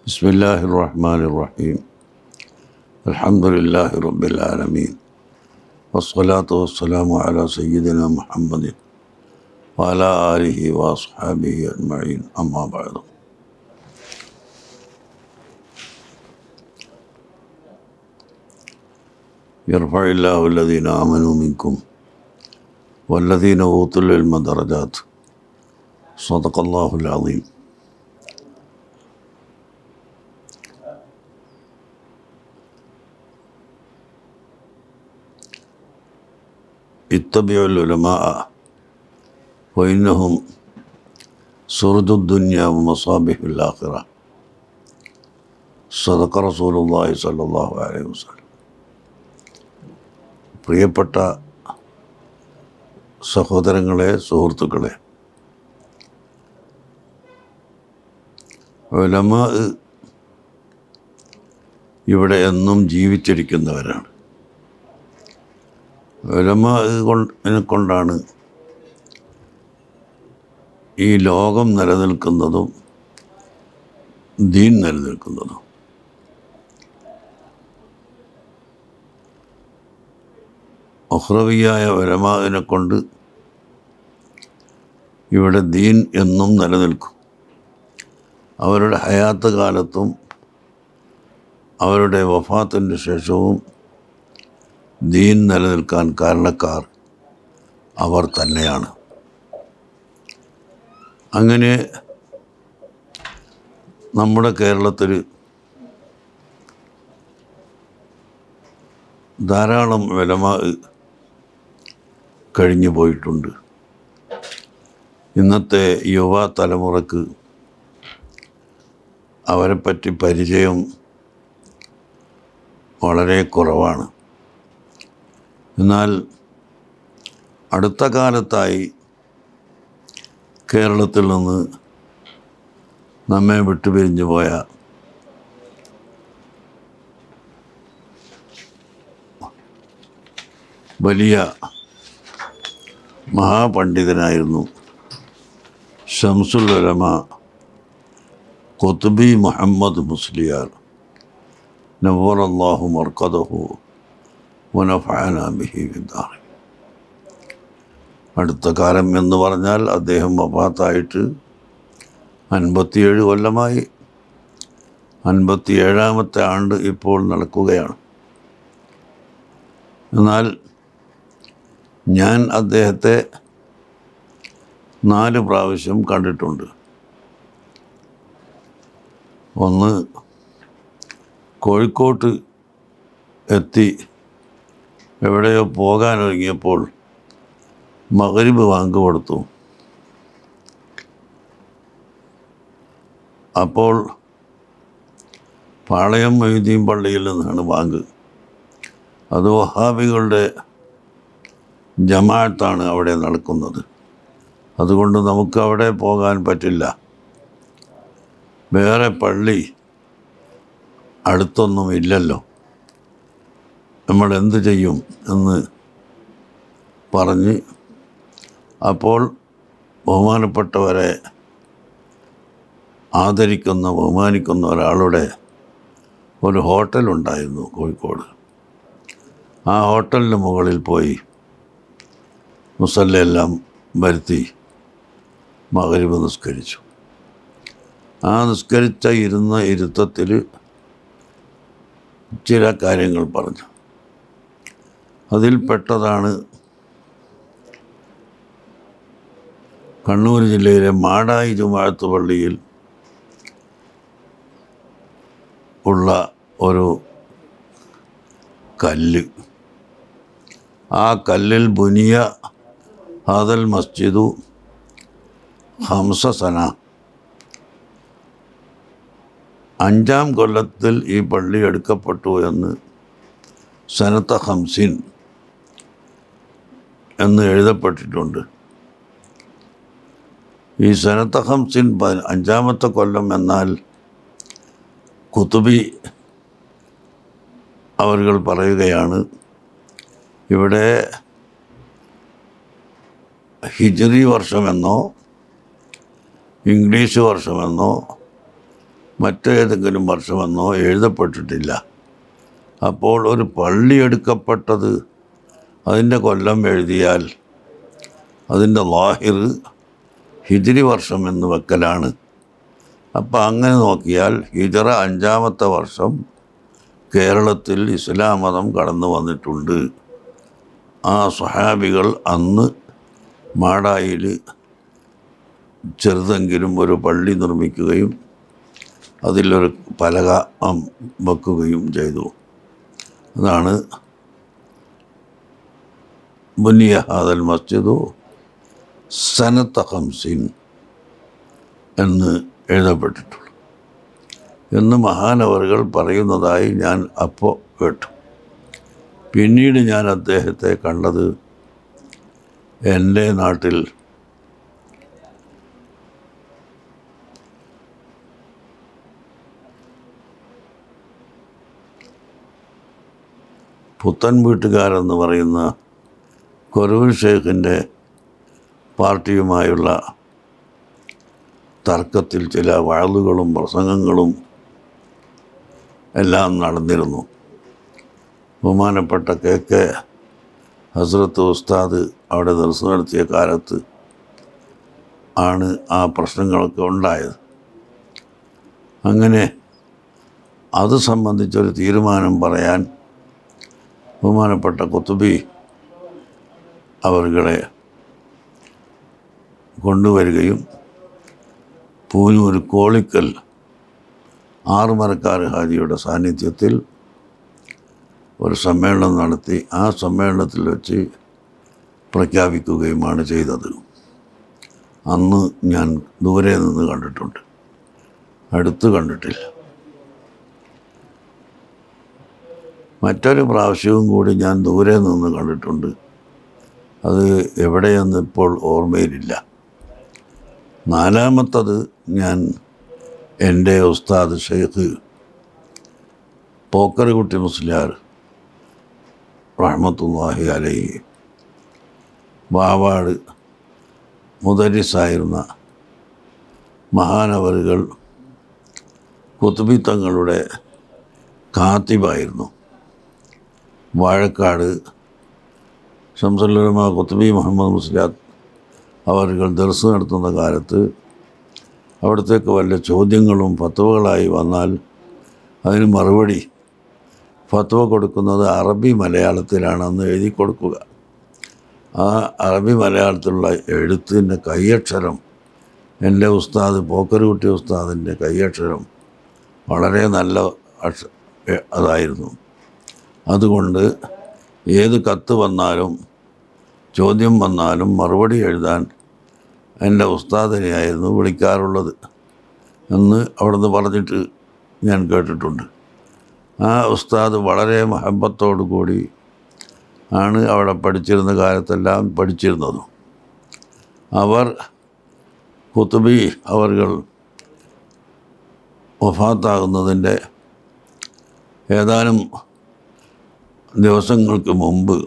بسم الله الرحمن الرحيم الحمد لله رب العالمين والصلاة والسلام على سيدنا محمد وعلى آله وأصحابه أجمعين أما بعد يرفع الله الذين آمنوا منكم والذين أوتوا العلم درجات صدق الله العظيم اتبعوا العلماء وإنهم سرد الدنيا ومصابيح الآخرة صدق رسول الله صلى الله عليه وسلم പ്രിയപ്പെട്ട സഹോദരങ്ങളെ സുഹൃത്തുക്കളെ ഉലമ ഇവിടെ എന്നും ജീവിച്ചിരിക്കുന്നവരാണ് ഉലമ കൊണ്ട് കൊണ്ടാണ് ഈ ലോകം നിലനിൽക്കുന്നതും ദീൻ നിലനിൽക്കുന്നതും ഒഹ്റവിയായ ഉലമാവിനെ കൊണ്ട് ഇവിടെ ദീൻ എന്നും നിലനിൽക്കും അവരുടെ ഹയാത്ത് കാലത്തും അവരുടെ വഫാത്തിൻ്റെ ശേഷവും ദീൻ നിലനിൽക്കാൻ കാരണക്കാർ അവർ തന്നെയാണ് അങ്ങനെ നമ്മുടെ കേരളത്തിൽ ധാരാളം വിലമ കഴിഞ്ഞു പോയിട്ടുണ്ട് ഇന്നത്തെ യുവ തലമുറക്ക് അവരെപ്പറ്റി പരിചയം വളരെ കുറവാണ് എന്നാൽ അടുത്ത കാലത്തായി കേരളത്തിൽ നിന്ന് നമ്മെ വിട്ടുപിരിഞ്ഞു പോയ വലിയ മഹാപണ്ഡിതനായിരുന്നു ഷംസുൽ ഉലമ കൊത്തുബി മുഹമ്മദ് മുസ്ലിയാർ നവർ അള്ളാഹു മർക്കദഹു മുനഫാന ബിഹി വിദ്ദാർ അടുത്ത കാലം എന്ന് പറഞ്ഞാൽ അദ്ദേഹം വഫാത്തായിട്ട് അൻപത്തിയേഴ് കൊല്ലമായി അൻപത്തിയേഴാമത്തെ ആണ്ട് ഇപ്പോൾ നടക്കുകയാണ് എന്നാൽ ഞാൻ അദ്ദേഹത്തെ നാല് പ്രാവശ്യം കണ്ടിട്ടുണ്ട് ഒന്ന് കോഴിക്കോട്ട് എത്തി എവിടെയോ പോകാനൊരുങ്ങിയപ്പോൾ മകരിബ് വാങ്ക് കൊടുത്തു അപ്പോൾ പാളയം മൊയ്തീൻ പള്ളിയിൽ നിന്നാണ് വാങ്ക് അത് വഹാബികളുടെ ജമാഅത്താണ് അവിടെ നടക്കുന്നത് അതുകൊണ്ട് നമുക്ക് അവിടെ പോകാൻ പറ്റില്ല വേറെ പള്ളി അടുത്തൊന്നും ഇല്ലല്ലോ നമ്മൾ എന്ത് ചെയ്യും എന്ന് പറഞ്ഞ് അപ്പോൾ ബഹുമാനപ്പെട്ടവരെ ആദരിക്കുന്ന ബഹുമാനിക്കുന്ന ഒരാളുടെ ഒരു ഹോട്ടലുണ്ടായിരുന്നു കോഴിക്കോട് ആ ഹോട്ടലിന് മുകളിൽ പോയി മുസല്ലയെല്ലാം വരുത്തി മകരിവ് നിസ്കരിച്ചു ആ നിസ്കരിച്ച ഇരുന്ന ഇരുത്തത്തിൽ ചില കാര്യങ്ങൾ പറഞ്ഞു അതിൽപ്പെട്ടതാണ് കണ്ണൂർ ജില്ലയിലെ മാടായി ജുമാഴത്ത് പള്ളിയിൽ ഉള്ള ഒരു കല്ല് ആ കല്ലിൽ ബുനിയ ഹാദൽ മസ്ജിദു ഹംസ സന അഞ്ചാം കൊല്ലത്തിൽ ഈ പള്ളി എടുക്കപ്പെട്ടു എന്ന് സനത്ത ഹംസിൻ എന്ന് എഴുതപ്പെട്ടിട്ടുണ്ട് ഈ സനത്ത ഹംസിൻ പ- അഞ്ചാമത്തെ കൊല്ലം എന്നാൽ കുത്തുബി അവരുകൾ പറയുകയാണ് ഇവിടെ ഹിജറി വർഷമെന്നോ ഇംഗ്ലീഷ് വർഷമെന്നോ മറ്റേതെങ്കിലും വർഷമെന്നോ എഴുതപ്പെട്ടിട്ടില്ല അപ്പോൾ ഒരു പള്ളി എടുക്കപ്പെട്ടത് അതിൻ്റെ കൊല്ലം എഴുതിയാൽ അതിൻ്റെ ലാഹിർ ഹിജിരി വർഷം എന്ന് വെക്കലാണ് അപ്പം അങ്ങനെ നോക്കിയാൽ ഹിജറ അഞ്ചാമത്തെ വർഷം കേരളത്തിൽ ഇസ്ലാം മതം കടന്നു വന്നിട്ടുണ്ട് ആ സ്വഹാബികൾ അന്ന് മാടായിൽ ചെറുതെങ്കിലും ഒരു പള്ളി നിർമ്മിക്കുകയും അതിലൊരു പലക ഉം, വെക്കുകയും ചെയ്തു അതാണ് ബുനിയ ഹാദൽ മസ്ജിദു സനത്ത ഹംസിൻ എന്ന് എഴുതപ്പെട്ടിട്ടുള്ളൂ എന്ന് മഹാനവറുകൾ പറയുന്നതായി ഞാൻ അപ്പോൾ കേട്ടു പിന്നീട് ഞാൻ അദ്ദേഹത്തെ കണ്ടത് എൻ്റെ നാട്ടിൽ പുത്തൻ വീട്ടുകാരെന്ന് പറയുന്ന കൊരൂർ ഷെയ്ഖിൻ്റെ പാർട്ടിയുമായുള്ള തർക്കത്തിൽ ചില വഴലുകളും പ്രസംഗങ്ങളും എല്ലാം നടന്നിരുന്നു ബഹുമാനപ്പെട്ട കെ കെ ഹസ്രത്ത് ഉസ്താദ് അവിടെ ദർശനം നടത്തിയ കാലത്ത് ആണ് ആ പ്രശ്നങ്ങളൊക്കെ ഉണ്ടായത് അങ്ങനെ അത് സംബന്ധിച്ചൊരു തീരുമാനം പറയാൻ ബഹുമാനപ്പെട്ട കുത്തുബി അവരുടെ കൊണ്ടുവരികയും പൂനൂർ കോളിക്കൽ ആറുമരക്കാർ ഹാജിയുടെ സാന്നിധ്യത്തിൽ ഒരു സമ്മേളനം നടത്തി ആ സമ്മേളനത്തിൽ വെച്ച് പ്രഖ്യാപിക്കുകയുമാണ് ചെയ്തത് അന്ന് ഞാൻ ദൂരെ നിന്ന് കണ്ടിട്ടുണ്ട് അടുത്ത് കണ്ടിട്ടില്ല മറ്റൊരു പ്രാവശ്യവും കൂടി ഞാൻ ദൂരെ നിന്ന് കണ്ടിട്ടുണ്ട് അത് എവിടെയെന്ന് ഇപ്പോൾ ഓർമ്മയിലില്ല നാലാമത്തത് ഞാൻ എൻ്റെ ഉസ്താദ് ഷെയ്ഖ് പോക്കറുകുട്ടി മുസ്ലിയാർ റഹ്മത്തുല്ലാഹി അലൈഹി വാവാട് മുദരിസായിരുന്ന മഹാനവറുകൾ കുത്തുബി തങ്ങളുടെ കാത്തിബായിരുന്നു വാഴക്കാട് ഷംസുല്ലുലമ കുത്തുബി മുഹമ്മദ് മുസ്ലിയാർ അവരുകൾ ദർസ് നടത്തുന്ന കാലത്ത് അവിടത്തേക്ക് വല്ല ചോദ്യങ്ങളും ഫത്വകളായി വന്നാൽ അതിന് മറുപടി ഫത്വ കൊടുക്കുന്നത് അറബി മലയാളത്തിലാണെന്ന് എഴുതി കൊടുക്കുക ആ അറബി മലയാളത്തിലുള്ള എഴുത്തിൻ്റെ കൈയക്ഷരം എൻ്റെ ഉസ്താദ് പോക്കരുകുട്ടി ഉസ്താദിൻ്റെ കൈയക്ഷരം വളരെ നല്ല അക്ഷ എ- അതായിരുന്നു അതുകൊണ്ട് ഏത് കത്ത് വന്നാലും ചോദ്യം വന്നാലും മറുപടി എഴുതാൻ എൻ്റെ ഉസ്താദിനെയായിരുന്നു വിളിക്കാറുള്ളത് എന്ന് അവിടുന്ന് പറഞ്ഞിട്ട് ഞാൻ കേട്ടിട്ടുണ്ട് ആ ഉസ്താദ് വളരെ മഹബത്തോടു കൂടി ആണ് അവിടെ പഠിച്ചിരുന്ന കാലത്തെല്ലാം പഠിച്ചിരുന്നതും അവർ കുത്തുബി അവർകൾ വഫാത്താകുന്നതിൻ്റെ ഏതാനും ദിവസങ്ങൾക്ക് മുമ്പ്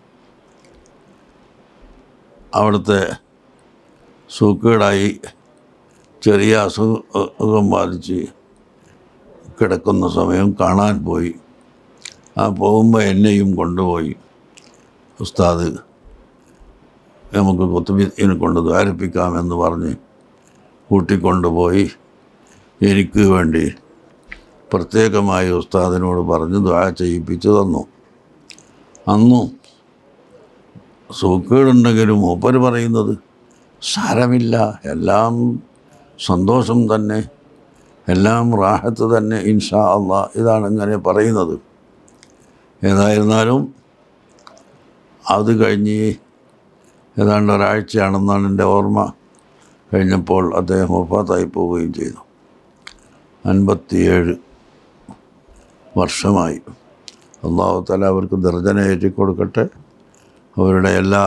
അവിടുത്തെ സൂക്കേടായി ചെറിയ അസുഖം ബാധിച്ച് കിടക്കുന്ന സമയം കാണാൻ പോയി ആ പോകുമ്പോൾ എന്നെയും കൊണ്ടുപോയി ഉസ്താദ് നമുക്ക് കുത്തുബിനെ കൊണ്ട് ദ്വാരിപ്പിക്കാമെന്ന് പറഞ്ഞ് കൂട്ടിക്കൊണ്ടുപോയി എനിക്ക് വേണ്ടി പ്രത്യേകമായി ഉസ്താദിനോട് പറഞ്ഞ് ദ്വാ ചെയ്യിപ്പിച്ചു തന്നു അന്നും സൂക്കേടുണ്ടെങ്കിലും മൂപ്പര് പറയുന്നത് സാരമില്ല എല്ലാം സന്തോഷം തന്നെ എല്ലാം റാഹത്ത് തന്നെ ഇൻഷാ അള്ളാ ഇതാണ് ഇങ്ങനെ പറയുന്നത് ഏതായിരുന്നാലും അത് കഴിഞ്ഞ് ഏതാണ്ട് ഒരാഴ്ചയാണെന്നാണ് എൻ്റെ ഓർമ്മ കഴിഞ്ഞപ്പോൾ അദ്ദേഹം ഒഫാത്തായി പോവുകയും ചെയ്തു അൻപത്തിയേഴ് വർഷമായി അള്ളാഹു തല അവർക്ക് ദർജന ഏറ്റിക്കൊടുക്കട്ടെ അവരുടെ എല്ലാ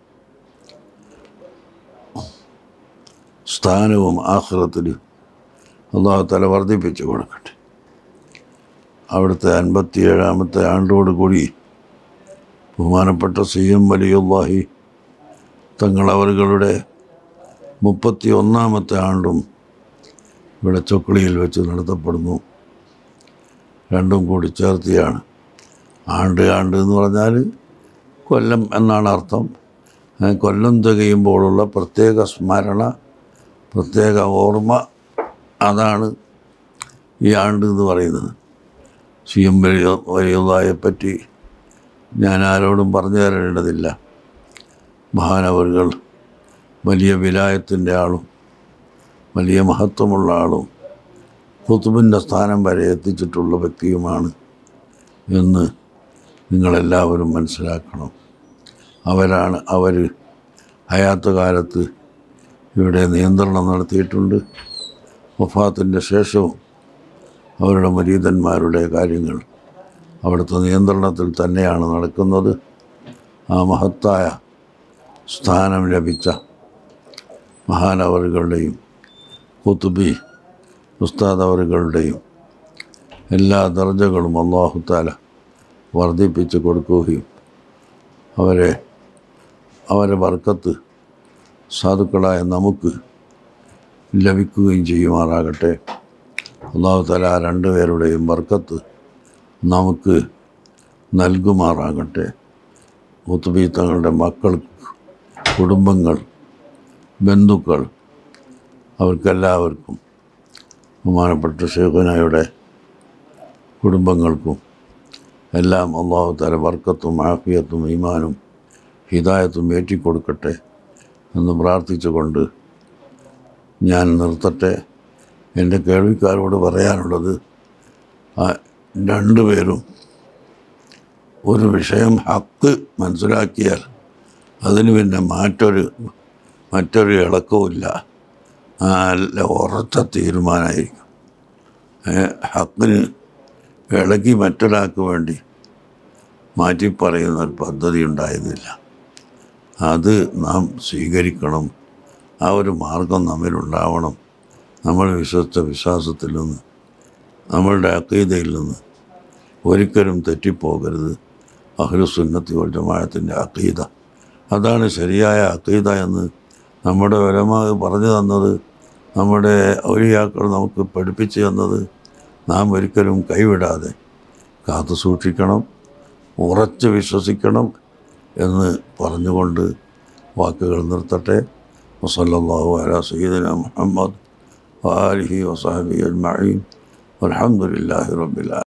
സ്ഥാനവും ആഹ്റത്തിൽ അള്ളാഹു തല വർദ്ധിപ്പിച്ചു കൊടുക്കട്ടെ അവിടുത്തെ അൻപത്തിയേഴാമത്തെ ആണ്ടോടുകൂടി ബഹുമാനപ്പെട്ട സി എം വലിയുല്ലാഹി തങ്ങളവറുകളുടെ മുപ്പത്തി ഒന്നാമത്തെ ആണ്ടും ഇവിടെ ചൊക്കളിയിൽ വെച്ച് നടത്തപ്പെടുന്നു രണ്ടും കൂടി ചേർത്തിയാണ് ആണ്ട് ആണ്ട് എന്ന് പറഞ്ഞാൽ കൊല്ലം എന്നാണ് അർത്ഥം ഏ, കൊല്ലം തികയുമ്പോഴുള്ള പ്രത്യേക സ്മരണ പ്രത്യേക ഓർമ്മ അതാണ് ഈ ആണ്ട് എന്ന് പറയുന്നത് സി എം വലിയതായെ പറ്റി ഞാൻ ആരോടും പറഞ്ഞു തരേണ്ടതില്ല മഹാനവറുകൾ വലിയ വിലായത്തിൻ്റെ ആളും വലിയ മഹത്വമുള്ള ആളും കുത്തുബിൻ്റെ സ്ഥാനം വരെ എത്തിച്ചിട്ടുള്ള വ്യക്തിയുമാണ് എന്ന് നിങ്ങളെല്ലാവരും മനസ്സിലാക്കണം അവരാണ് അവർ ഹയാത്ത് കാലത്ത് ഇവിടെ നിയന്ത്രണം നടത്തിയിട്ടുണ്ട് വഫാത്തിൻ്റെ ശേഷവും അവരുടെ മരീതന്മാരുടെ കാര്യങ്ങൾ അവിടുത്തെ നിയന്ത്രണത്തിൽ തന്നെയാണ് നടക്കുന്നത് ആ മഹത്തായ സ്ഥാനം ലഭിച്ച മഹാനവറുകളുടെയും കുത്തുബി ഉസ്താദ് അവറുകളുടെയും എല്ലാ ദർജകളും അള്ളാഹുത്താല വർദ്ധിപ്പിച്ച് കൊടുക്കുകയും അവരെ അവരെ വർക്കത്ത് സാധുക്കളായ നമുക്ക് ലഭിക്കുകയും ചെയ്യുമാറാകട്ടെ അള്ളാഹു തല ആ രണ്ടുപേരുടെയും വർക്കത്ത് നമുക്ക് നൽകുമാറാകട്ടെ കുത്തുബി തങ്ങളുടെ മക്കൾ കുടുംബങ്ങൾ ബന്ധുക്കൾ അവർക്കെല്ലാവർക്കും ബഹുമാനപ്പെട്ട ഷേഖുനായുടെ കുടുംബങ്ങൾക്കും എല്ലാം അള്ളാഹു തല വർക്കത്തും ആഫിയത്തും ഈമാനും ഹിദായത്തും ഏറ്റിക്കൊടുക്കട്ടെ എന്ന് പ്രാർത്ഥിച്ചുകൊണ്ട് ഞാൻ നിർത്തട്ടെ എൻ്റെ കേൾവിക്കാരോട് പറയാനുള്ളത് ആ രണ്ടുപേരും ഒരു വിഷയം ഹക്ക് മനസ്സിലാക്കിയാൽ അതിന് പിന്നെ മറ്റൊരു മറ്റൊരു ഇളക്കവുമില്ല നല്ല ഉറച്ച തീരുമാനമായിരിക്കും ഏ, ഹക്കിന് ഇളകി മറ്റൊരാൾക്ക് വേണ്ടി മാറ്റി പറയുന്ന ഒരു പദ്ധതി ഉണ്ടായിരുന്നില്ല അത് നാം സ്വീകരിക്കണം ആ ഒരു മാർഗം നമ്മിലുണ്ടാവണം നമ്മൾ വിശ്വസിച്ച വിശ്വാസത്തിൽ നിന്ന് നമ്മളുടെ അക്കീതയിൽ നിന്ന് ഒരിക്കലും തെറ്റിപ്പോകരുത് അഹ്ലുസുന്നത്തി വൽ ജമാഅത്തിൻ്റെ അക്കീത അതാണ് ശരിയായ അക്കീത എന്ന് നമ്മുടെ ഒരമ പറഞ്ഞു തന്നത് നമ്മുടെ ഔലിയാക്കൾ നമുക്ക് പഠിപ്പിച്ചു തന്നത് നാം ഒരിക്കലും കൈവിടാതെ കാത്തു സൂക്ഷിക്കണം ഉറച്ച് വിശ്വസിക്കണം എന്ന് പറഞ്ഞുകൊണ്ട് വാക്കുകൾ നിർത്തട്ടെ വസല്ലല്ലാഹു അലാ സയ്യിദിന മുഹമ്മദ് വാലിഹി വസാഹബി അജ്മഈൻ വൽഹംദുലില്ലാഹി റബ്ബിൽ ആലമീൻ